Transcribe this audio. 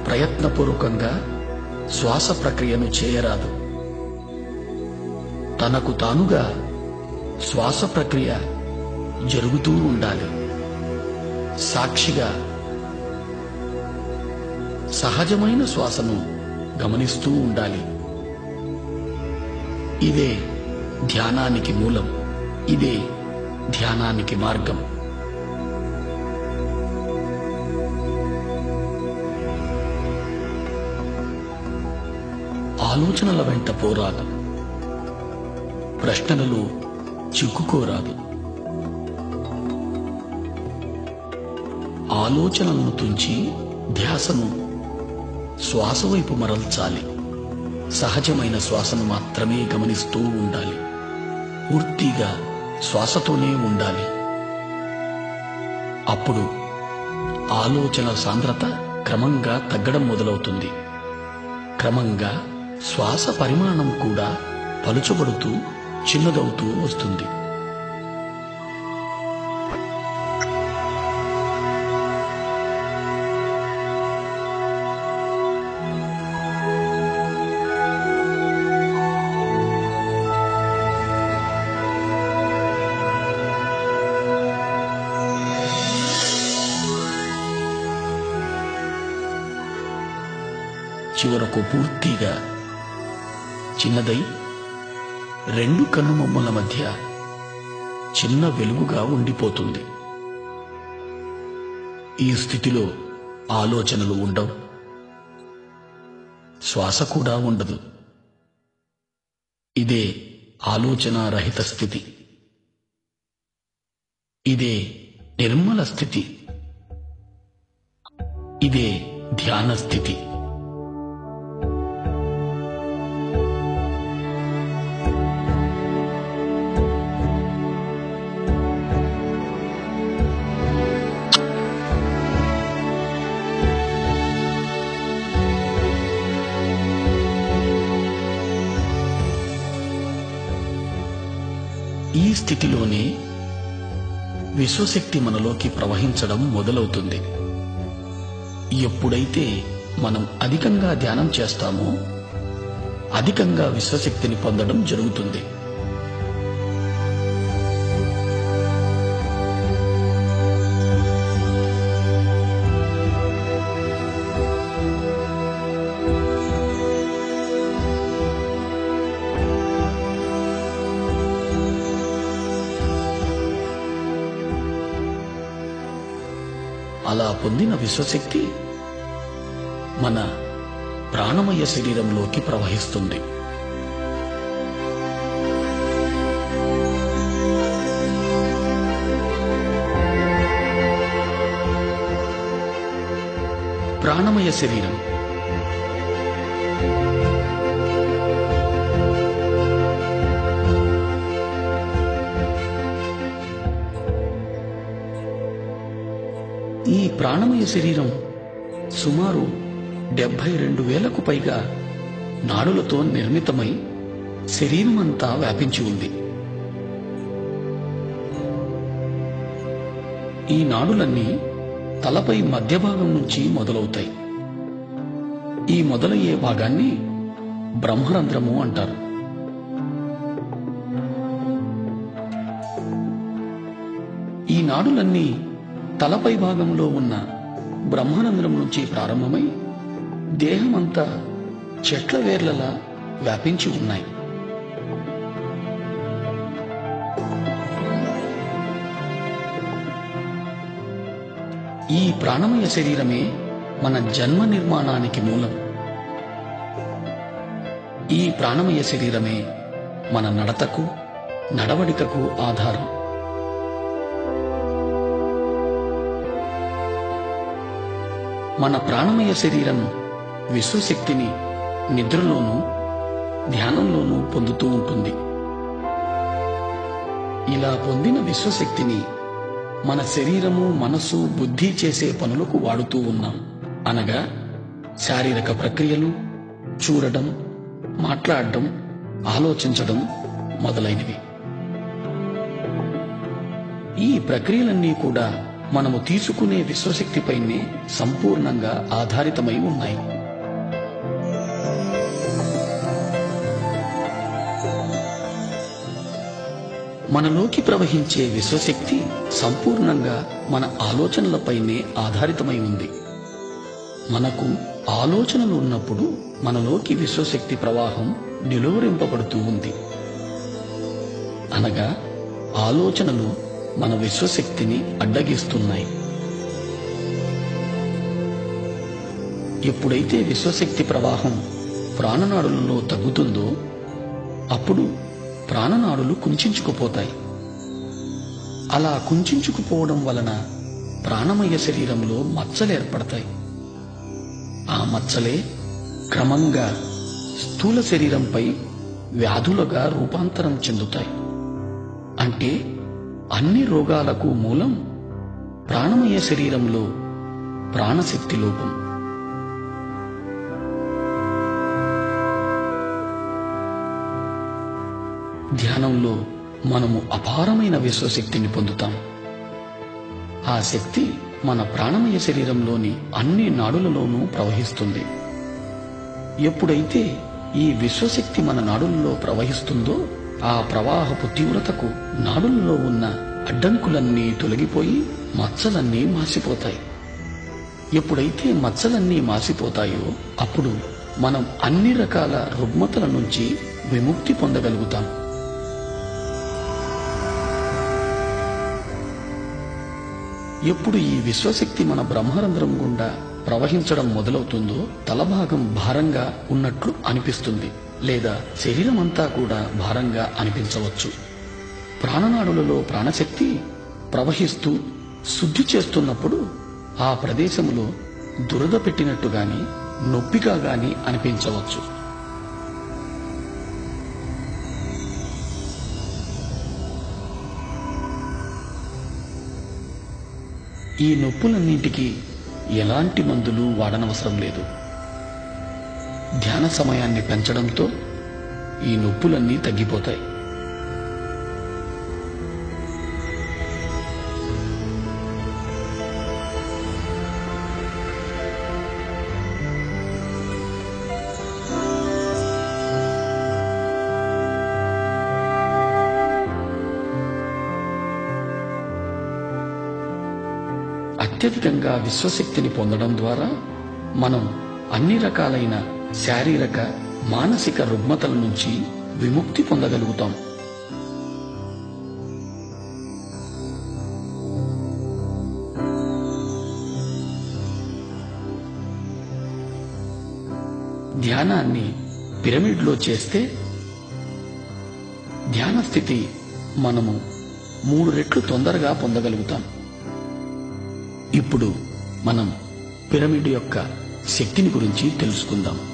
ప్రయత్నపూర్వకంగా శ్వాస ప్రక్రియను చేయరాదు తనకు తానుగా శ్వాస ప్రక్రియ జరుగుతూ ఉండాలి సాక్షిగా సహజమైన శ్వాసను గమనిస్తూ ఉండాలి ఇదే ధ్యానానికి మూలం ఇదే ధ్యానానికి మార్గం ఆలోచనల వెంట పోరాదు ప్రశ్నలలో చిక్కుకోరాదు ఆలోచనలను తుంచి ధ్యాసను శ్వాస వైపు మరల్చాలి సహజమైన శ్వాసను మాత్రమే గమనిస్తూ ఉండాలి పూర్తిగా శ్వాసతోనే ఉండాలి అప్పుడు ఆలోచన సాంద్రత క్రమంగా తగ్గడం మొదలవుతుంది క్రమంగా శ్వాస పరిమాణం కూడా పలుచబడుతూ చిన్నదవుతూ వస్తుంది చివరకు పూర్తిగా చిన్నదై రెండు కన్నుమొమ్మల మధ్య చిన్న వెలుగుగా ఉండిపోతుంది ఈ స్థితిలో ఆలోచనలు ఉండవు శ్వాస కూడా ఉండదు ఇదే ఆలోచన రహిత స్థితి ఇదే నిర్మల స్థితి ఇదే ధ్యాన స్థితి ఈ స్థితిలోనే విశ్వశక్తి మనలోకి ప్రవహించడం మొదలవుతుంది ఎప్పుడైతే మనం అధికంగా ధ్యానం చేస్తామో అధికంగా విశ్వశక్తిని పొందడం జరుగుతుంది అలా పొందిన విశ్వశక్తి మన ప్రాణమయ శరీరంలోకి ప్రవహిస్తుంది ప్రాణమయ శరీరం ఈ ప్రాణమయ శరీరం సుమారు డెబ్బై రెండు వేలకు పైగా నాడులతో నిర్మితమై శరీరం అంతా వ్యాపించి ఉంది ఈ నాడులన్నీ తలపై మధ్య భాగం నుంచి మొదలవుతాయి ఈ మొదలయ్యే భాగాన్ని బ్రహ్మరంధ్రము అంటారు ఈ నాడులన్నీ తలపై భాగంలో ఉన్న బ్రహ్మానందరం నుంచి ప్రారంభమై దేహమంతా చెట్ల వేర్లలా వ్యాపించి ఉన్నాయి ఈ ప్రాణమయ శరీరమే మన జన్మ నిర్మాణానికి మూలం ఈ ప్రాణమయ శరీరమే మన నడతకు నడవడికకు ఆధారం మన ప్రాణమయ శరీరం విశ్వశక్తిని నిద్రలోనూ ధ్యానంలోనూ పొందుతూ ఉంటుంది ఇలా పొందిన విశ్వశక్తిని మన శరీరము మనసు బుద్ధి చేసే పనులకు వాడుతూ ఉన్నాం అనగా శారీరక ప్రక్రియలు చూడడం మాట్లాడడం ఆలోచించడం మొదలైనవి ఈ ప్రక్రియలన్నీ కూడా మనము తీసుకునే విశ్వశక్తిపైనే సంపూర్ణంగా ఆధారితమై ఉన్నాయి మనలోకి ప్రవహించే విశ్వశక్తి సంపూర్ణంగా మన ఆలోచనలపైనే ఆధారితమై ఉంది మనకు ఆలోచనలు ఉన్నప్పుడు మనలోకి విశ్వశక్తి ప్రవాహం నిలువరింపబడుతూ ఉంది అనగా ఆలోచనలు మన విశ్వశక్తిని అడ్డగిస్తున్నాయి ఎప్పుడైతే విశ్వశక్తి ప్రవాహం ప్రాణనాడులలో తగ్గుతుందో అప్పుడు ప్రాణనాడులు కుంచుకుపోతాయి అలా కుంచుకుపోవడం వలన ప్రాణమయ శరీరంలో మచ్చలు ఏర్పడతాయి ఆ మచ్చలే క్రమంగా స్థూల శరీరంపై వ్యాధులుగా రూపాంతరం చెందుతాయి అంటే అన్ని రోగాలకు మూలం ప్రాణమయ శరీరంలో ప్రాణశక్తి లోపం ధ్యానంలో మనము అపారమైన విశ్వశక్తిని పొందుతాం ఆ శక్తి మన ప్రాణమయ శరీరంలోని అన్ని నాడులలోనూ ప్రవహిస్తుంది ఎప్పుడైతే ఈ విశ్వశక్తి మన నాడులలో ప్రవహిస్తుందో ఆ ప్రవాహపు తీవ్రతకు నాడులలో ఉన్న అడ్డంకులన్నీ తొలగిపోయి మచ్చలన్నీ మాసిపోతాయి ఎప్పుడైతే మచ్చలన్నీ మాసిపోతాయో అప్పుడు మనం అన్ని రకాల రుగ్మతల నుంచి విముక్తి పొందగలుగుతాం ఎప్పుడు ఈ విశ్వశక్తి మన బ్రహ్మరంధ్రం గుండా ప్రవహించడం మొదలవుతుందో తలభాగం భారంగా ఉన్నట్లు అనిపిస్తుంది లేదా శరీరం అంతా కూడా భారంగా అనిపించవచ్చు ప్రాణనాడులలో ప్రాణశక్తి ప్రవహిస్తూ శుద్ధి చేస్తున్నప్పుడు ఆ ప్రదేశంలో దురద పెట్టినట్టు గాని నొప్పిగా గాని అనిపించవచ్చు ఈ నొప్పులన్నింటికి ఎలాంటి మందులు వాడనవసరం లేదు ధ్యాన సమయాన్ని పెంచడంతో ఈ నొప్పులన్నీ తగ్గిపోతాయి అత్యధికంగా విశ్వశక్తిని పొందడం ద్వారా మనం అన్ని రకాలైన శారీరక మానసిక రుగ్మతల నుంచి విముక్తి పొందగలుగుతాం ధ్యానాన్ని పిరమిడ్లో చేస్తే ధ్యాన స్థితి మనము మూడు రెట్లు తొందరగా పొందగలుగుతాం ఇప్పుడు మనం పిరమిడ్ యొక్క శక్తిని గురించి తెలుసుకుందాం